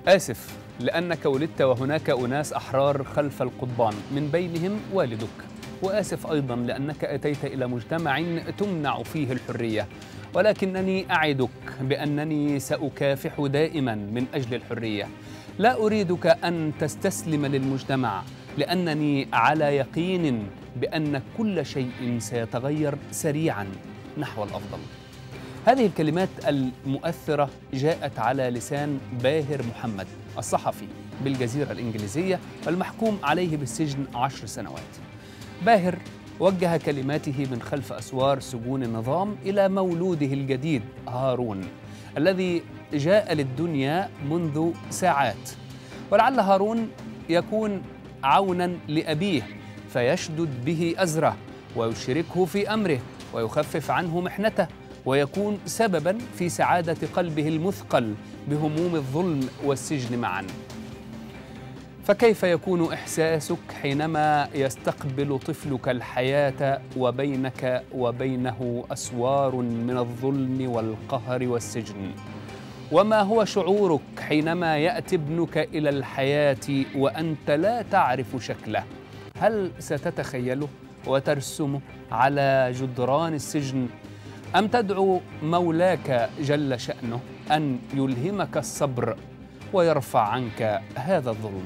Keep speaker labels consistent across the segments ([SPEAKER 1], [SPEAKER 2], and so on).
[SPEAKER 1] آسف لأنك ولدت وهناك أناس أحرار خلف القضبان من بينهم والدك وآسف أيضا لأنك أتيت إلى مجتمع تمنع فيه الحرية ولكنني أعدك بأنني سأكافح دائما من أجل الحرية لا أريدك أن تستسلم للمجتمع لأنني على يقين بأن كل شيء سيتغير سريعا نحو الأفضل هذه الكلمات المؤثرة جاءت على لسان باهر محمد الصحفي بالجزيرة الإنجليزية والمحكوم عليه بالسجن عشر سنوات باهر وجه كلماته من خلف أسوار سجون النظام إلى مولوده الجديد هارون الذي جاء للدنيا منذ ساعات ولعل هارون يكون عونا لأبيه فيشدد به أزره ويشركه في أمره ويخفف عنه محنته ويكون سببا في سعادة قلبه المثقل بهموم الظلم والسجن معا فكيف يكون إحساسك حينما يستقبل طفلك الحياة وبينك وبينه أسوار من الظلم والقهر والسجن وما هو شعورك حينما يأتي ابنك إلى الحياة وأنت لا تعرف شكله هل ستتخيله وترسمه على جدران السجن أم تدعو مولاك جل شأنه أن يلهمك الصبر ويرفع عنك هذا الظلم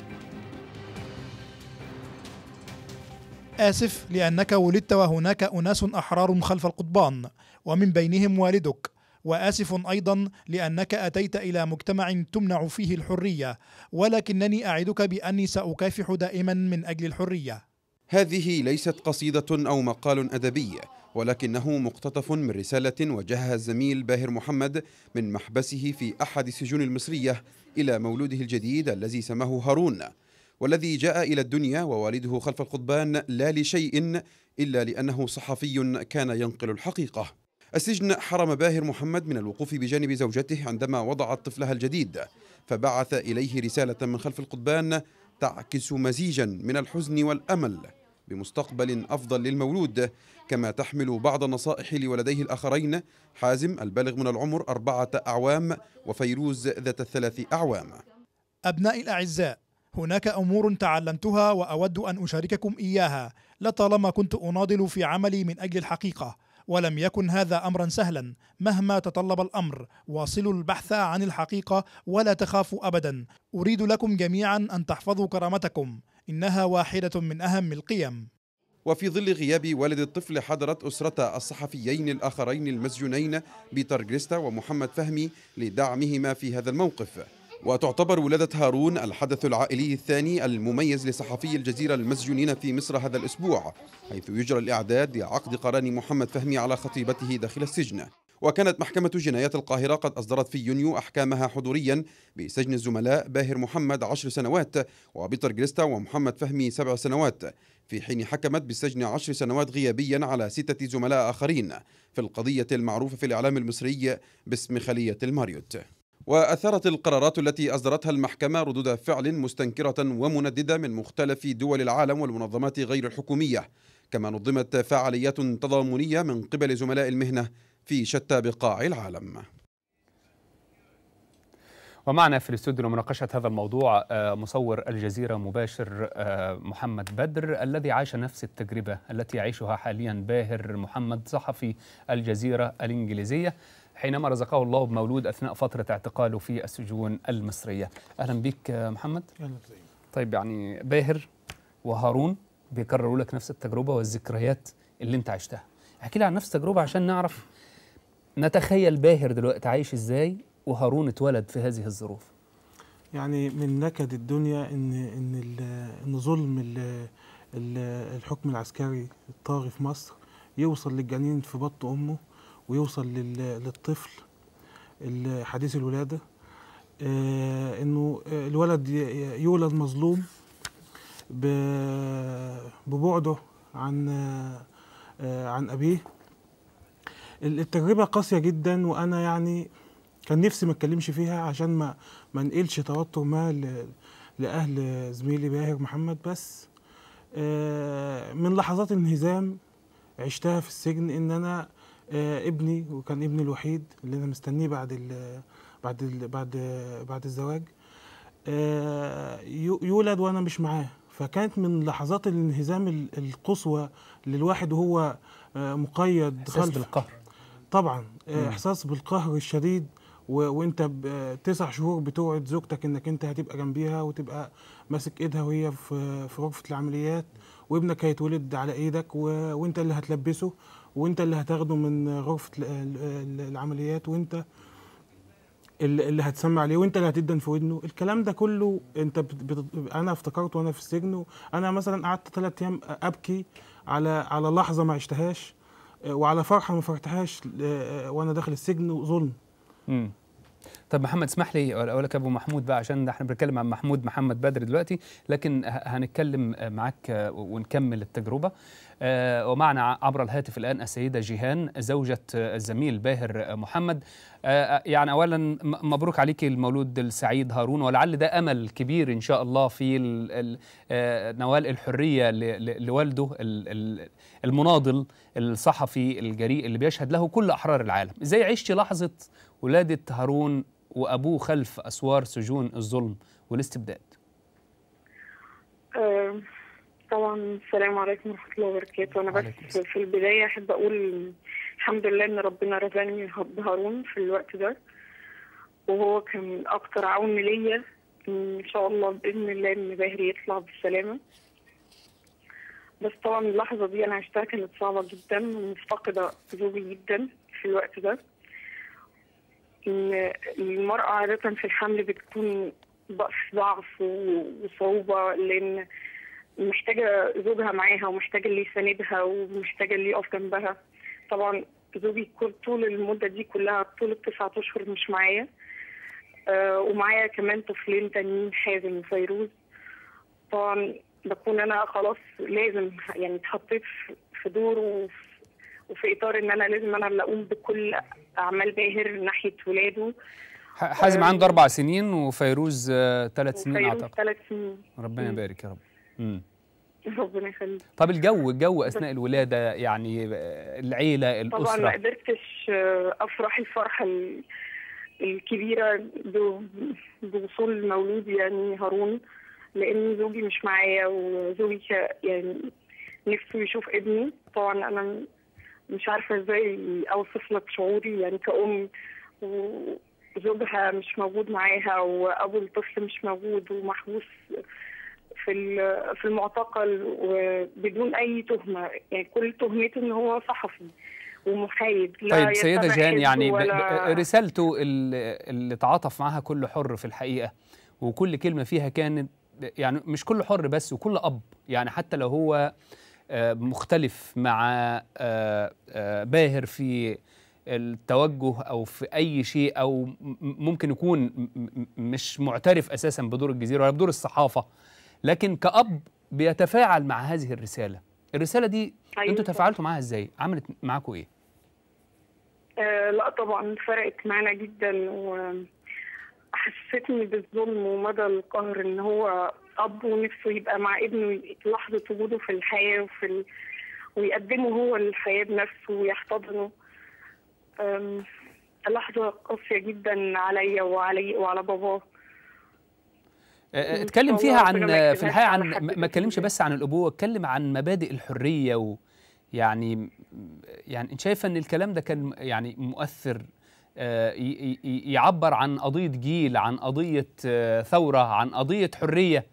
[SPEAKER 2] آسف لأنك ولدت وهناك أناس أحرار خلف القضبان ومن بينهم والدك وآسف أيضا لأنك أتيت إلى مجتمع تمنع فيه الحرية ولكنني أعدك بأني سأكافح دائما من أجل الحرية
[SPEAKER 3] هذه ليست قصيدة أو مقال أدبي ولكنه مقتطف من رسالة وجهها الزميل باهر محمد من محبسه في أحد السجون المصرية إلى مولوده الجديد الذي سماه هارون والذي جاء إلى الدنيا ووالده خلف القضبان لا لشيء إلا لأنه صحفي كان ينقل الحقيقة السجن حرم باهر محمد من الوقوف بجانب زوجته عندما وضعت طفلها الجديد فبعث إليه رسالة من خلف القضبان تعكس مزيجا من الحزن والأمل بمستقبل أفضل للمولود كما تحمل بعض النصائح لولديه الآخرين حازم البالغ من العمر أربعة أعوام وفيروز ذات الثلاث أعوام
[SPEAKER 2] أبنائي الأعزاء هناك أمور تعلمتها وأود أن أشارككم إياها لطالما كنت أناضل في عملي من أجل الحقيقة ولم يكن هذا امرا سهلا مهما تطلب الامر واصلوا البحث عن الحقيقه ولا تخافوا ابدا اريد لكم جميعا ان تحفظوا كرامتكم انها واحده من اهم القيم
[SPEAKER 3] وفي ظل غياب والد الطفل حضرت أسرة الصحفيين الآخرين المسجونين بيتر جريستا ومحمد فهمي لدعمهما في هذا الموقف وتعتبر ولادة هارون الحدث العائلي الثاني المميز لصحفي الجزيرة المسجونين في مصر هذا الأسبوع حيث يجرى الإعداد لعقد قران محمد فهمي على خطيبته داخل السجن وكانت محكمة جنايات القاهرة قد أصدرت في يونيو أحكامها حضوريا بسجن الزملاء باهر محمد عشر سنوات وبيتر جريستا ومحمد فهمي سبع سنوات في حين حكمت بالسجن عشر سنوات غيابيا على ستة زملاء آخرين في القضية المعروفة في الإعلام المصري باسم خلية الماريوت وأثرت القرارات التي أصدرتها المحكمة ردود فعل مستنكرة ومنددة من مختلف دول العالم والمنظمات غير الحكومية كما نظمت فعاليات تضامنية من قبل زملاء المهنة في شتى بقاع العالم
[SPEAKER 1] ومعنا في الاستوديو لمناقشة هذا الموضوع مصور الجزيرة مباشر محمد بدر الذي عاش نفس التجربة التي يعيشها حاليا باهر محمد صحفي الجزيرة الإنجليزية حينما رزقه الله بمولود أثناء فترة اعتقاله في السجون المصرية أهلا بك محمد طيب يعني باهر وهارون بيكرروا لك نفس التجربة والذكريات اللي انت عشتها احكي لي عن نفس التجربة عشان نعرف نتخيل باهر دلوقتي عايش ازاي وهارون اتولد في هذه الظروف
[SPEAKER 4] يعني من نكد الدنيا ان ان ان ظلم الحكم العسكري الطاغي في مصر يوصل للجنين في بطن امه ويوصل للطفل حديث الولاده آه انه الولد يولد مظلوم ببعده عن آه عن ابيه التجربه قاسيه جدا وانا يعني كان نفسي ما اتكلمش فيها عشان ما ما انقلش توتر ما لاهل زميلي باهر محمد بس آه من لحظات الانهزام عشتها في السجن ان انا آه ابني وكان ابني الوحيد اللي انا مستنيه بعد ال بعد ال بعد بعد الزواج آه، يو- يولد وانا مش معاه فكانت من لحظات الانهزام ال- القصوى للواحد وهو آه، مقيد
[SPEAKER 1] احساس
[SPEAKER 4] خلف
[SPEAKER 1] بالقهر
[SPEAKER 4] طبعا آه،
[SPEAKER 1] مم.
[SPEAKER 4] احساس بالقهر الشديد و... وانت ب- آه، تسع شهور بتوعد زوجتك انك انت هتبقى جنبيها وتبقى ماسك ايدها وهي في في غرفه العمليات وابنك هيتولد على ايدك و... وانت اللي هتلبسه وانت اللي هتاخده من غرفه ال- ال- ال- العمليات وانت اللي اللي هتسمع عليه وانت اللي هتدن في ودنه الكلام ده كله انت بت... بت... انا افتكرته وانا في السجن انا مثلا قعدت ثلاث ايام ابكي على على لحظه ما عشتهاش آه، وعلى فرحه ما فرحتهاش آه، وانا داخل السجن ظلم
[SPEAKER 1] مم. طب محمد اسمح لي اقول لك ابو محمود بقى عشان ده احنا بنتكلم عن محمود محمد بدر دلوقتي لكن ه- هنتكلم معاك آه، ونكمل التجربه آه، ومعنا عبر الهاتف الان السيده جيهان زوجة آه، الزميل باهر آه، محمد آه، يعني اولا م- مبروك عليك المولود السعيد هارون ولعل ده امل كبير ان شاء الله في ال- ال- آه، نوال الحريه ل- ل- لوالده ال- ال- المناضل الصحفي الجريء اللي بيشهد له كل احرار العالم ازاي عشتي لحظه ولاده هارون وابوه خلف اسوار سجون الظلم والاستبداد
[SPEAKER 5] آه، طبعا السلام عليكم ورحمة الله وبركاته أنا
[SPEAKER 1] وعليكم
[SPEAKER 5] بس في البداية أحب أقول الحمد لله إن ربنا رزقني بهارون في الوقت ده وهو كان أكتر عون ليا إن شاء الله بإذن الله إن باهر يطلع بالسلامة بس طبعا اللحظة دي أنا عشتها كانت صعبة جدا ومفتقدة زوجي جدا في الوقت ده إن المرأة عادة في الحمل بتكون ضعف ضعف وصعوبة لأن محتاجة زوجها معاها ومحتاجة اللي يساندها ومحتاجة اللي يقف جنبها طبعا زوجي كل طول المدة دي كلها طول التسعة أشهر مش معايا آه ومعايا كمان طفلين تانيين حازم وفيروز طبعا بكون أنا خلاص لازم يعني اتحطيت في- في دور وفي, وفي إطار إن أنا لازم أنا اللي أقوم بكل أعمال باهر ناحية ولاده
[SPEAKER 1] ح- حازم
[SPEAKER 5] آه،
[SPEAKER 1] عنده اربع سنين وفيروز ثلاث سنين
[SPEAKER 5] وفيروز
[SPEAKER 1] اعتقد
[SPEAKER 5] ثلاث سنين
[SPEAKER 1] ربنا
[SPEAKER 5] مم.
[SPEAKER 1] يبارك يا رب مم.
[SPEAKER 5] ربنا يخليك
[SPEAKER 1] طب الجو الجو اثناء الولاده يعني آه، العيله
[SPEAKER 5] طبعا ما
[SPEAKER 1] الاسره
[SPEAKER 5] قدرتش آه، افرح الفرحه ال- الكبيره ب- بوصول مولود يعني هارون لان زوجي مش معايا وزوجي ك- يعني نفسه يشوف ابني طبعا انا مش عارفه ازاي اوصف لك شعوري يعني كأم وزوجها مش موجود معاها وابو الطفل مش موجود ومحبوس في ال- في المعتقل وبدون اي تهمه يعني كل تهمته ان هو صحفي ومحايد لا
[SPEAKER 1] طيب سيده
[SPEAKER 5] يتبع
[SPEAKER 1] جيهان
[SPEAKER 5] حزب
[SPEAKER 1] يعني ب-
[SPEAKER 5] ولا
[SPEAKER 1] ب- رسالته اللي اللي تعاطف معها كل حر في الحقيقه وكل كلمه فيها كانت يعني مش كل حر بس وكل اب يعني حتى لو هو آه، مختلف مع آه، آه، باهر في التوجه او في اي شيء او م- ممكن يكون م- م- مش معترف اساسا بدور الجزيره ولا بدور الصحافه لكن كأب بيتفاعل مع هذه الرساله الرساله دي
[SPEAKER 5] أيوة
[SPEAKER 1] انتوا
[SPEAKER 5] طبعاً.
[SPEAKER 1] تفاعلتوا معاها ازاي عملت معاكم ايه
[SPEAKER 5] آه لا طبعا فرقت معانا جدا وحسستني بالظلم ومدى القهر ان هو اب ونفسه يبقى مع ابنه لحظه وجوده في الحياه وفي ال... ويقدمه هو للحياه بنفسه ويحتضنه آم، لحظه قاسيه جدا عليا وعلي وعلى باباه
[SPEAKER 1] آه،
[SPEAKER 5] إن
[SPEAKER 1] اتكلم
[SPEAKER 5] شاء
[SPEAKER 1] فيها
[SPEAKER 5] الله
[SPEAKER 1] عن
[SPEAKER 5] ربنا ما
[SPEAKER 1] في
[SPEAKER 5] يكتبهاش
[SPEAKER 1] الحقيقه
[SPEAKER 5] على
[SPEAKER 1] عن
[SPEAKER 5] حد
[SPEAKER 1] ما- ما
[SPEAKER 5] بإذن
[SPEAKER 1] اتكلمش
[SPEAKER 5] الله.
[SPEAKER 1] بس عن الابوه اتكلم عن مبادئ الحريه و يعني يعني انت شايفه ان الكلام ده كان يعني مؤثر آه، ي- ي- يعبر عن قضيه جيل عن قضيه آه، ثوره عن قضيه حريه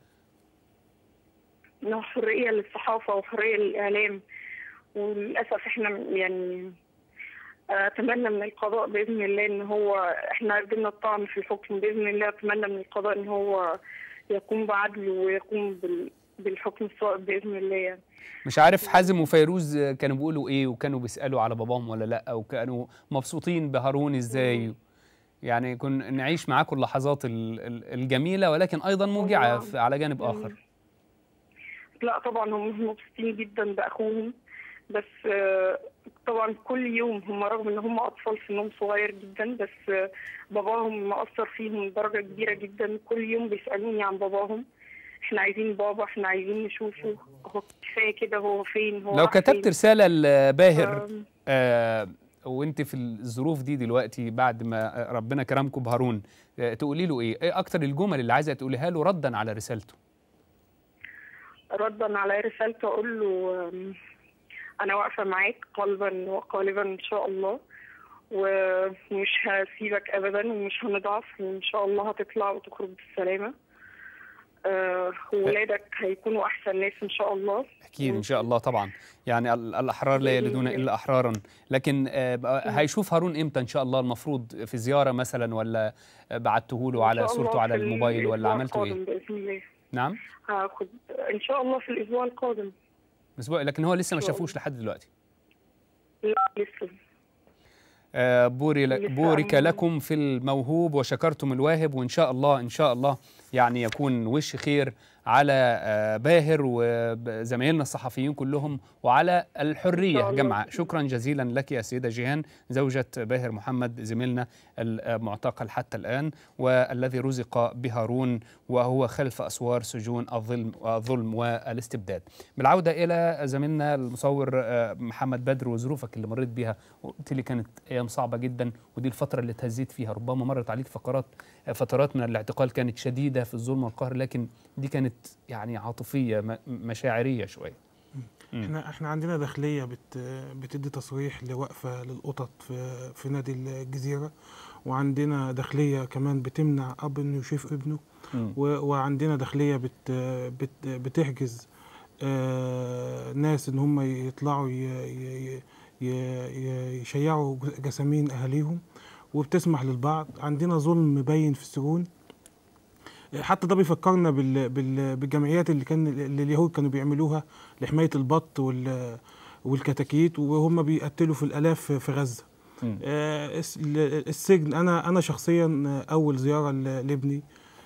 [SPEAKER 5] انه حريه للصحافه وحريه للاعلام وللاسف احنا يعني اتمنى من القضاء باذن الله ان هو احنا قدمنا الطعن في الحكم باذن الله اتمنى من القضاء ان هو يقوم بعدله ويقوم بال بالحكم الصائب باذن الله يعني
[SPEAKER 1] مش عارف حازم وفيروز آه، كانوا بيقولوا ايه وكانوا بيسالوا على باباهم ولا لا وكانوا مبسوطين بهارون ازاي يعني كن نعيش معاكم اللحظات ال- ال- الجميله ولكن ايضا موجعه
[SPEAKER 5] والله.
[SPEAKER 1] في- على جانب اخر
[SPEAKER 5] لا طبعا هم مبسوطين جدا باخوهم بس آه، طبعا كل يوم هم رغم ان هم اطفال سنهم صغير جدا بس آه، باباهم مأثر فيهم لدرجه كبيره جدا كل يوم بيسالوني عن باباهم احنا عايزين بابا احنا عايزين نشوفه هو كفايه كده هو فين هو
[SPEAKER 1] لو
[SPEAKER 5] راح
[SPEAKER 1] كتبت
[SPEAKER 5] فين؟
[SPEAKER 1] رساله لباهر
[SPEAKER 5] آم،
[SPEAKER 1] آه وانت في الظروف دي دلوقتي بعد ما ربنا كرمكم بهارون آه، تقولي له ايه ايه اكتر الجمل اللي عايزه تقوليها له ردا على رسالته
[SPEAKER 5] ردا على رسالته اقول له آم، انا واقفه معاك قلبا وقالبا ان شاء الله ومش هسيبك ابدا ومش هنضعف وان شاء الله هتطلع وتخرج بالسلامه آه، وولادك هيكونوا احسن ناس ان شاء الله
[SPEAKER 1] اكيد ان شاء الله طبعا يعني ال- الاحرار لا يلدون الا احرارا لكن آه، بقى- هيشوف هارون امتى ان شاء الله المفروض في زياره مثلا ولا بعته له
[SPEAKER 5] إن
[SPEAKER 1] على
[SPEAKER 5] شاء الله
[SPEAKER 1] صورته على
[SPEAKER 5] في
[SPEAKER 1] الموبايل ولا
[SPEAKER 5] الأسبوع
[SPEAKER 1] عملتوا ايه
[SPEAKER 5] القادم باذن الله
[SPEAKER 1] نعم
[SPEAKER 5] هاخد ان شاء الله في الاسبوع القادم
[SPEAKER 1] اسبوع لكن هو لسه ما
[SPEAKER 5] إن شاء
[SPEAKER 1] شافوش لحد دلوقتي
[SPEAKER 5] لا لسه
[SPEAKER 1] آه، بوري
[SPEAKER 5] لسه
[SPEAKER 1] بورك
[SPEAKER 5] أنا-
[SPEAKER 1] لكم في الموهوب وشكرتم الواهب وان شاء الله ان شاء الله يعني يكون وش خير على آه، باهر وزمايلنا الصحفيين كلهم وعلى
[SPEAKER 5] إن شاء
[SPEAKER 1] الحريه
[SPEAKER 5] الله.
[SPEAKER 1] جمعاء شكرا جزيلا لك يا سيده جيهان زوجة باهر محمد زميلنا المعتقل حتى الان والذي رزق بهارون وهو خلف اسوار سجون الظلم الظلم والاستبداد. بالعوده الى زميلنا المصور آه، محمد بدر وظروفك اللي مريت بيها قلت لي كانت ايام صعبه جدا ودي الفتره اللي اتهزيت فيها ربما مرت عليك فقرات فترات من الاعتقال كانت شديده في الظلم والقهر لكن دي كانت يعني عاطفيه م- مشاعريه شويه. مم.
[SPEAKER 4] احنا احنا عندنا داخليه بت بتدي تصريح لوقفه للقطط في في نادي الجزيره وعندنا داخليه كمان بتمنع اب انه يشوف ابنه
[SPEAKER 1] مم.
[SPEAKER 4] و- وعندنا داخليه بت بت بتحجز آه، ناس ان هم يطلعوا ي- ي- ي- ي- يشيعوا جسامين اهاليهم وبتسمح للبعض عندنا ظلم مبين في السجون حتى ده بيفكرنا بال بال بالجمعيات اللي كان اللي اليهود كانوا بيعملوها لحمايه البط وال والكتاكيت وهم بيقتلوا في الالاف في غزه
[SPEAKER 1] مم.
[SPEAKER 4] آه، الس- ال- السجن انا انا شخصيا آه، اول زياره ل- لابني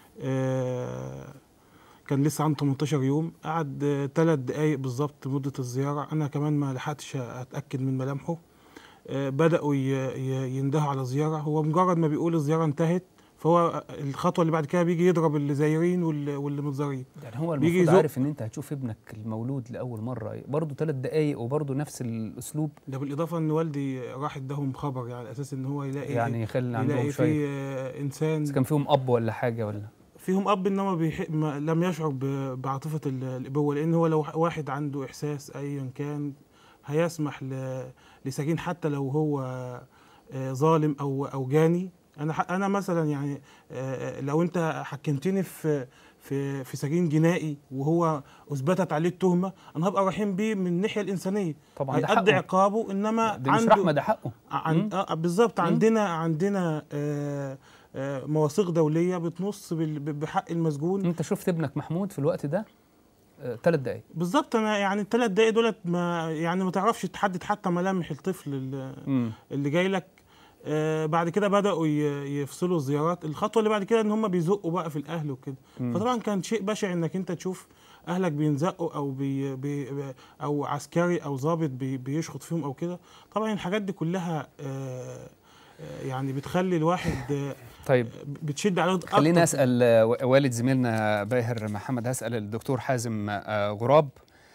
[SPEAKER 4] آه، كان لسه عنده 18 يوم قعد ثلاث دقايق بالظبط مده الزياره انا كمان ما لحقتش اتاكد من ملامحه آه، بداوا ي- ي- يندهوا على زياره هو مجرد ما بيقول الزياره انتهت فهو الخطوه اللي بعد كده بيجي يضرب اللي زايرين واللي واللي متزارين
[SPEAKER 1] يعني هو
[SPEAKER 4] بيجي
[SPEAKER 1] المفروض
[SPEAKER 4] يزق.
[SPEAKER 1] عارف ان انت هتشوف ابنك المولود لاول مره برضه ثلاث دقائق وبرضه نفس الاسلوب
[SPEAKER 4] ده بالاضافه ان والدي راح اداهم خبر يعني على اساس ان هو يلاقي
[SPEAKER 1] يعني يخلي عندهم
[SPEAKER 4] يلاقي
[SPEAKER 1] شويه
[SPEAKER 4] في آه، انسان
[SPEAKER 1] إذا كان فيهم اب ولا حاجه ولا
[SPEAKER 4] فيهم اب انما بيح... ما لم يشعر ب... بعاطفه ال- الابوه لان هو لو واحد عنده احساس ايا كان هيسمح ل... لسجين حتى لو هو آه، ظالم او او جاني انا ح... انا مثلا يعني آه، لو انت حكمتني في في في سجين جنائي وهو اثبتت عليه التهمه انا هبقى رحيم بيه من الناحيه الانسانيه
[SPEAKER 1] طبعا ده
[SPEAKER 4] هيقضي
[SPEAKER 1] حقه
[SPEAKER 4] عقابه انما
[SPEAKER 1] ده مش رحمه ده حقه
[SPEAKER 4] عن
[SPEAKER 1] مم.
[SPEAKER 4] آه بالظبط
[SPEAKER 1] مم.
[SPEAKER 4] عندنا عندنا آه آه مواثيق دوليه بتنص بال- ب- بحق المسجون
[SPEAKER 1] انت شفت ابنك محمود في الوقت ده ثلاث دقائق
[SPEAKER 4] بالظبط انا يعني الثلاث دقايق دولت ما يعني ما تعرفش تحدد حتى ملامح الطفل اللي,
[SPEAKER 1] امم
[SPEAKER 4] اللي جاي لك آه بعد كده بداوا ي- يفصلوا الزيارات الخطوه اللي بعد كده ان هم بيزقوا بقى في الاهل وكده
[SPEAKER 1] مم.
[SPEAKER 4] فطبعا كان شيء بشع انك انت تشوف اهلك بينزقوا او بي بي او عسكري او ضابط بي بيشخط فيهم او كده طبعا الحاجات دي كلها آه آه، يعني بتخلي الواحد آه،
[SPEAKER 1] طيب
[SPEAKER 4] بتشد عليه
[SPEAKER 1] خلينا
[SPEAKER 4] أكتر.
[SPEAKER 1] اسال آه، والد زميلنا باهر محمد هسال الدكتور حازم آه، غراب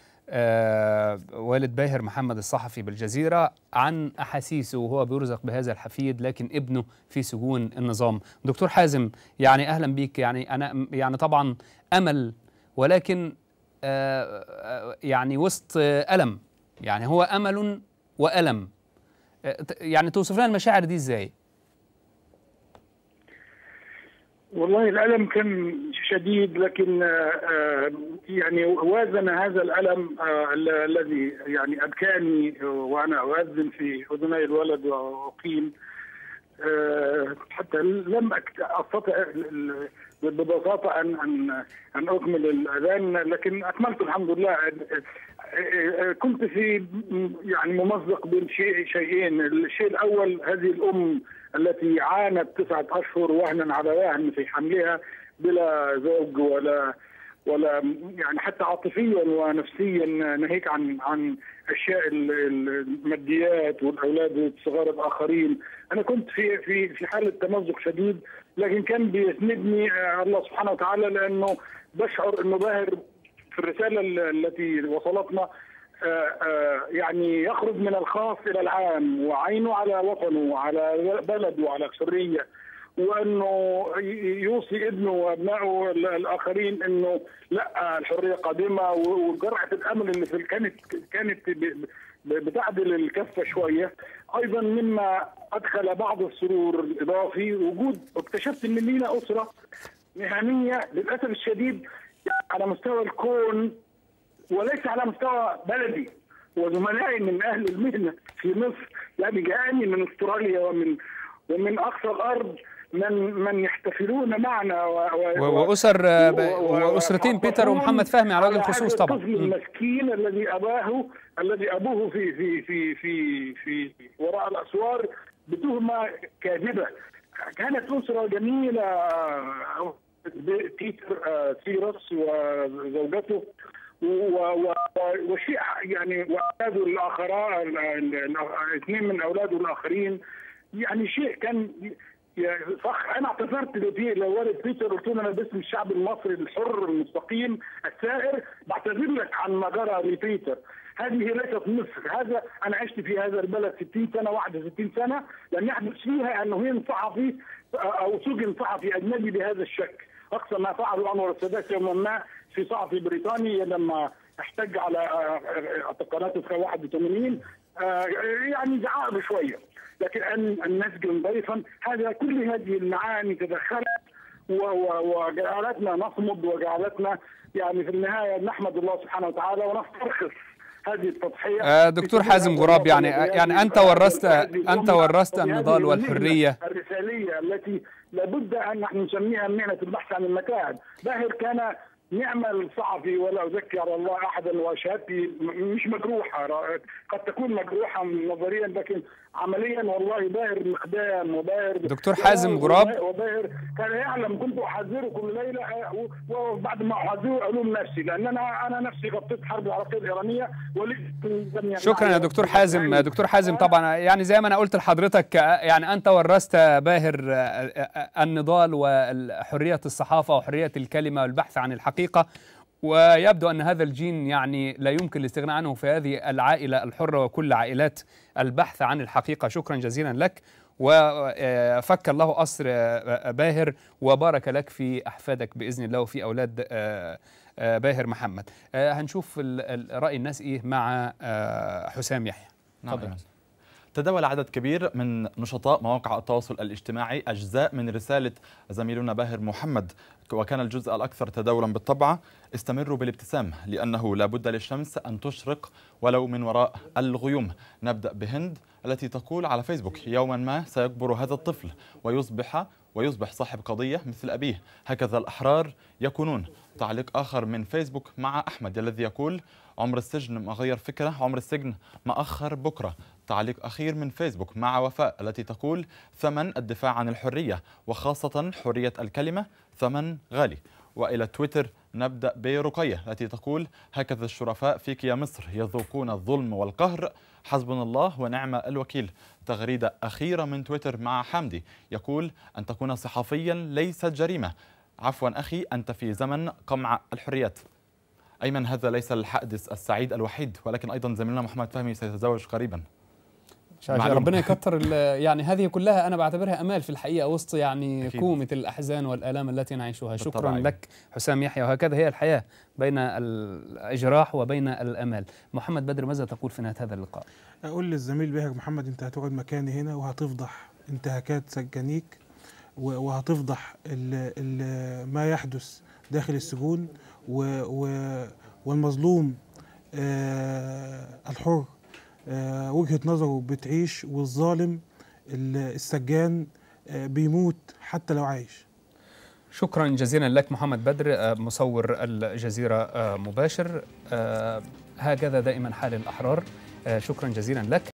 [SPEAKER 1] آه، والد باهر محمد الصحفي بالجزيره عن احاسيسه وهو بيرزق بهذا الحفيد لكن ابنه في سجون النظام دكتور حازم يعني اهلا بيك يعني انا يعني طبعا امل ولكن آه، آه، يعني وسط آه، الم يعني هو امل والم آه، ت- يعني توصف لنا المشاعر دي ازاي
[SPEAKER 6] والله الألم كان شديد لكن آه، آه، يعني وازن هذا الألم آه، ال- الذي يعني أبكاني آه، وأنا أؤذن في أذني الولد وأقيم آه، حتى لم أكت- أستطع ال- ال- ببساطة أن أن أن أكمل الأذان لكن أكملت الحمد لله آه، آه، كنت في م- يعني ممزق بين شيء شيئين الشيء الأول هذه الأم التي عانت تسعة أشهر وهنا على وهن في حملها بلا زوج ولا ولا يعني حتى عاطفيا ونفسيا ناهيك عن عن اشياء ال- ال- الماديات والاولاد الصغار الاخرين انا كنت في في في حاله تمزق شديد لكن كان بيسندني آه، الله سبحانه وتعالى لانه بشعر انه باهر في الرساله ال- التي وصلتنا آه، آه، يعني يخرج من الخاص الى العام وعينه على وطنه وعلى بلده وعلى الحريه وانه ي- يوصي ابنه وابنائه ال- الاخرين انه لا الحريه قادمه و- وجرعه الامل اللي في كانت كانت ب- ب- بتعدل الكفه شويه ايضا مما ادخل بعض السرور الاضافي وجود اكتشفت ان لينا اسره مهنيه للاسف الشديد على مستوى الكون وليس على مستوى بلدي وزملائي من اهل المهنه في مصر يعني جاءني من استراليا ومن ومن اقصى الارض من من يحتفلون معنا و
[SPEAKER 1] و- واسر آه، ب-
[SPEAKER 6] و- و-
[SPEAKER 1] واسرتين بيتر
[SPEAKER 6] ويفرحون
[SPEAKER 1] ومحمد فهمي على وجه
[SPEAKER 6] هذا
[SPEAKER 1] الخصوص طبعا
[SPEAKER 6] الطفل
[SPEAKER 1] مم.
[SPEAKER 6] المسكين الذي اباه الذي ابوه في في في في في وراء الاسوار بتهمه كاذبه كانت اسره جميله آه، بيتر آه، سيروس وزوجته و- و- و- وشيء يعني واولاده الاخران اثنين من اولاده الاخرين يعني شيء كان يا صح انا اعتذرت لبي- لوالد بيتر قلت له انا باسم الشعب المصري الحر المستقيم السائر بعتذر لك عن ما جرى لبيتر هذه ليست مصر هذا انا عشت في هذا البلد 60 سنه 61 سنه لم يحدث فيها انه ينصحفي صحفي او سجن صحفي اجنبي بهذا الشكل اقصى ما فعله انور السادات يوما ما في صحفي بريطاني لما احتج على آه، آه، قناته 81 آه، يعني زعق شويه لكن ان ان نسجن ضيفا هذا كل هذه المعاني تدخلت و- و- وجعلتنا نصمد وجعلتنا يعني في النهايه نحمد الله سبحانه وتعالى ونسترخص هذه التضحيه
[SPEAKER 1] آه، دكتور حازم غراب يعني يعني انت ورثت انت ورثت
[SPEAKER 6] وبهذه
[SPEAKER 1] النضال
[SPEAKER 6] المهنة
[SPEAKER 1] والحريه
[SPEAKER 6] الرساليه التي لابد ان نحن نسميها مهنه البحث عن المتاعب باهر كان نعم الصحفي ولا ازكي على الله احدا وشهادتي م- مش مجروحه را- قد تكون مجروحه نظريا لكن عمليا والله باهر مقدام وباهر
[SPEAKER 1] دكتور حازم غراب.
[SPEAKER 6] وباهر كان يعلم كنت احذره كل ليله آه، و- وبعد ما احذره الوم نفسي لان انا انا نفسي غطيت حرب العراقيه الايرانيه ولسه
[SPEAKER 1] شكرا يا دكتور حازم دكتور حازم طبعا يعني زي ما انا قلت لحضرتك آه، يعني انت ورثت باهر آه، آه، النضال وحريه الصحافه وحريه الكلمه والبحث عن الحقيقه ويبدو ان هذا الجين يعني لا يمكن الاستغناء عنه في هذه العائله الحره وكل عائلات البحث عن الحقيقه شكرا جزيلا لك وفك الله أسر آه، باهر وبارك لك في أحفادك بإذن الله وفي أولاد آه، آه، باهر محمد آه، هنشوف ال- ال- رأي الناس إيه مع آه، حسام يحيى
[SPEAKER 7] نعم
[SPEAKER 1] تفضل.
[SPEAKER 7] تداول عدد كبير من نشطاء مواقع التواصل الاجتماعي أجزاء من رسالة زميلنا باهر محمد وكان الجزء الأكثر تداولا بالطبع استمروا بالابتسام لأنه لا بد للشمس أن تشرق ولو من وراء الغيوم نبدأ بهند التي تقول على فيسبوك يوما ما سيكبر هذا الطفل ويصبح ويصبح صاحب قضية مثل أبيه هكذا الأحرار يكونون تعليق آخر من فيسبوك مع أحمد الذي يقول عمر السجن ما غير فكرة عمر السجن ما أخر بكرة تعليق أخير من فيسبوك مع وفاء التي تقول ثمن الدفاع عن الحرية وخاصة حرية الكلمة ثمن غالي وإلى تويتر نبدأ برقية التي تقول هكذا الشرفاء فيك يا مصر يذوقون الظلم والقهر حسبنا الله ونعم الوكيل تغريدة أخيرة من تويتر مع حمدي يقول أن تكون صحفيا ليست جريمة عفوا أخي أنت في زمن قمع الحريات أيمن هذا ليس الحادث السعيد الوحيد ولكن أيضا زميلنا محمد فهمي سيتزوج قريبا معلوم.
[SPEAKER 1] ربنا يكتر ال- يعني هذه كلها انا بعتبرها امال في الحقيقه وسط يعني
[SPEAKER 7] أكيد.
[SPEAKER 1] كومه الاحزان والالام التي نعيشها شكرا
[SPEAKER 7] بالطبع.
[SPEAKER 1] لك حسام يحيى وهكذا هي الحياه بين الاجراح وبين الامال محمد بدر ماذا تقول في نهايه هذا اللقاء
[SPEAKER 4] اقول للزميل باهر محمد انت هتقعد مكاني هنا وهتفضح انتهاكات سجانيك و- وهتفضح ال ال ما يحدث داخل السجون و و والمظلوم آه الحر آه وجهة نظره بتعيش والظالم ال- السجان آه بيموت حتى لو عايش
[SPEAKER 1] شكرا جزيلا لك محمد بدر آه، مصور الجزيره آه، مباشر آه، هكذا دائما حال الاحرار آه، شكرا جزيلا لك